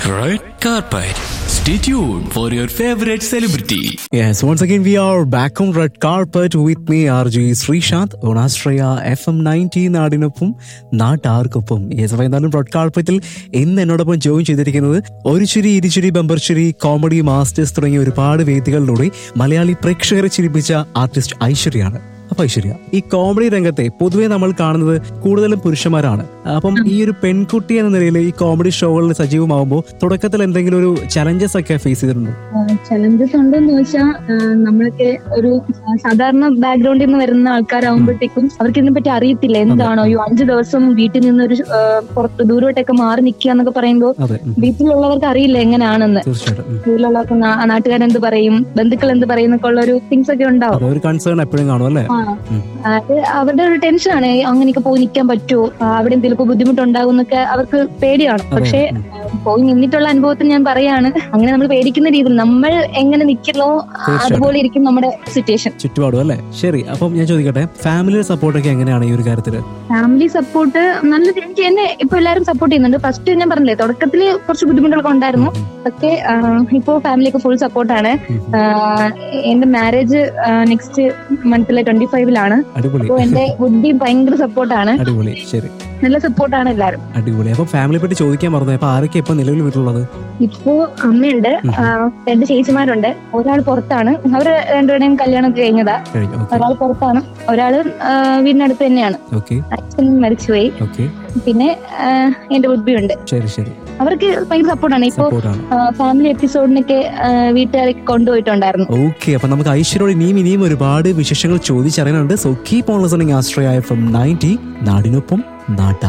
Red carpet. Stay tuned for your favorite celebrity. Yes, once again we are back on red carpet with me RJ Sreesanth on Astraya FM 90 നാടിനൊപ്പം നാട്ടാർക്കൊപ്പം yes അപ്പോൾ എന്തായാലും red കാർപ്പറ്റിൽ ഇന്ന് എന്നോടൊപ്പം join ചെയ്തിരിക്കുന്നത് ഒരു ചിരി ഇരുചിരി ബമ്പർ ചിരി കോമഡി മാസ്റ്റേഴ്സ് തുടങ്ങിയ ഒരുപാട് വേദികളിലൂടെ മലയാളി പ്രേക്ഷകരെ ചിരിപ്പിച്ച ആർട്ടിസ്റ്റ് ഐശ്വര്യയാണ് അപ്പൊ ഐശ്വര്യ ഈ കോമഡി രംഗത്തെ പൊതുവെ നമ്മൾ കാണുന്നത് കൂടുതലും പുരുഷന്മാരാണ് അപ്പം ഈ ഒരു പെൺകുട്ടി എന്ന നിലയിൽ ഈ കോമഡി ഷോകളിൽ സജീവമാകുമ്പോൾ തുടക്കത്തിൽ എന്തെങ്കിലും ഒരു ചലഞ്ചസ് ഒക്കെ ഫേസ് ചെയ്തിട്ടുണ്ടോ ചലഞ്ചസ് ഉണ്ടോന്ന് ചോദിച്ചാൽ നമ്മളൊക്കെ ഒരു സാധാരണ ബാക്ക്ഗ്രൗണ്ടിൽ നിന്ന് വരുന്ന ആൾക്കാരാകുമ്പോഴത്തേക്കും അവർക്ക് ഇതിനെ പറ്റി അറിയത്തില്ല എന്താണോ ഈ അഞ്ചു ദിവസം വീട്ടിൽ നിന്ന് ഒരു ആ, പുറത്ത് ദൂരോട്ടൊക്കെ മാറി നിൽക്കുക എന്നൊക്കെ പറയുമ്പോൾ അതെ ഉം, വീട്ടിലുള്ളവർക്ക് അറിയില്ല എങ്ങനെയാണെന്ന് തീർച്ചയായിട്ടും ഉം. വീട്ടിലുള്ളവർക്ക് നാ- നാട്ടുകാരെന്ത് പറയും ബന്ധുക്കൾ എന്ത് പറയും എന്നൊക്കെ ഉള്ള ഒരു തിങ്സ് ഒക്കെ ഉണ്ടാവും അതെ ഒരു കൺസേൺ എപ്പോഴും കാണും അല്ലേ ആ. ഉം. അത് അവരുടെ ഒരു ടെൻഷനാണ് അങ്ങനെയൊക്കെ പോയി നിൽക്കാൻ പറ്റുമോ ആ, അവിടെ എന്തെങ്കിലും ബുദ്ധിമുട്ടുണ്ടാകും എന്നൊക്കെ അവർക്ക് പേടിയാണ് അതെ, പക്ഷേ ഉം. പോയി നിന്നിട്ടുള്ള അനുഭവത്തിൽ ഞാൻ പറയാണ് അങ്ങനെ നമ്മൾ പേടിക്കുന്ന രീതിയിൽ നമ്മൾ എങ്ങനെ നിൽക്കുന്നോ അതുപോലെ ഇരിക്കും നമ്മുടെ സിറ്റുവേഷൻ ചുറ്റുപാടും അല്ലേ ശരി അപ്പം ഞാൻ ചോദിക്കട്ടെ ഫാമിലി സപ്പോർട്ടൊക്കെ എങ്ങനെയാണ് ഈ ഒരു കാര്യത്തില് ഫാമിലി സപ്പോർട്ട് നല്ല എനിക്ക് എന്നെ ഇപ്പൊ എല്ലാവരും സപ്പോർട്ട് ചെയ്യുന്നുണ്ട് ഫസ്റ്റ് ഞാൻ പറഞ്ഞില്ലേ തുടക്കത്തിൽ കുറച്ച് ബുദ്ധിമുട്ടുകളൊക്കെ ഉണ്ടായിരുന്നു പക്ഷേ ആ, ഇപ്പോ ഫാമിലിയൊക്കെ ഫുൾ സപ്പോർട്ടാണ് ഉം. എന്റെ മാരേജ് നെക്സ്റ്റ് മന്തിലെ ട്വന്റി ഫൈവിലാണ് അടിപൊളി അപ്പോ എന്റെ ബുദ്ധി ഭയങ്കര സപ്പോർട്ടാണ് അടിപൊളി ശരി നല്ല സപ്പോർട്ടാണ് എല്ലാവരും അടിപൊളി അപ്പൊ ഫാമിലിയെ പറ്റി ചോദിക്കാൻ മറന്നു അപ്പൊ ആരൊക്കെ ഇപ്പൊ നിലവിൽ വീട്ടിലുള്ളത് ഇപ്പോ അമ്മയുണ്ട് ആ, രണ്ട് ചേച്ചിമാരുണ്ട് ഒരാൾ പുറത്താണ് അവര് രണ്ടുപേരുടെയും കല്യാണം ഒക്കെ കഴിഞ്ഞതാ കഴിഞ്ഞു ഓക്കെ ഒരാൾ പുറത്താണ് ഒരാള് ആ, വീടിനടുത്ത് തന്നെയാണ് ഓക്കെ അച്ഛൻ മരിച്ചുപോയി ഓക്കെ പിന്നെ ആ, എന്റെ ബുദ്ധിയുണ്ട് ശരി ശരി അവർക്ക് ഭയങ്കര സപ്പോർട്ടാണ് ഇപ്പോ സപ്പോർട്ടാണ് ഫാമിലി എപ്പിസോഡിനൊക്കെ വീട്ടുകാരെ കൊണ്ടുപോയിട്ടുണ്ടായിരുന്നു ഓക്കെ അപ്പൊ നമുക്ക് ഐശ്വര്യോട് ഇനിയും ഇനിയും ഒരുപാട് വിശേഷങ്ങൾ ചോദിച്ചറിയാനുണ്ട് സോ കീപ് ഓൺ ലിസണിങ് ആസ്ട്രയ എഫ് എം നയൻറ്റി നാടിനൊപ്പം നാട്ടാ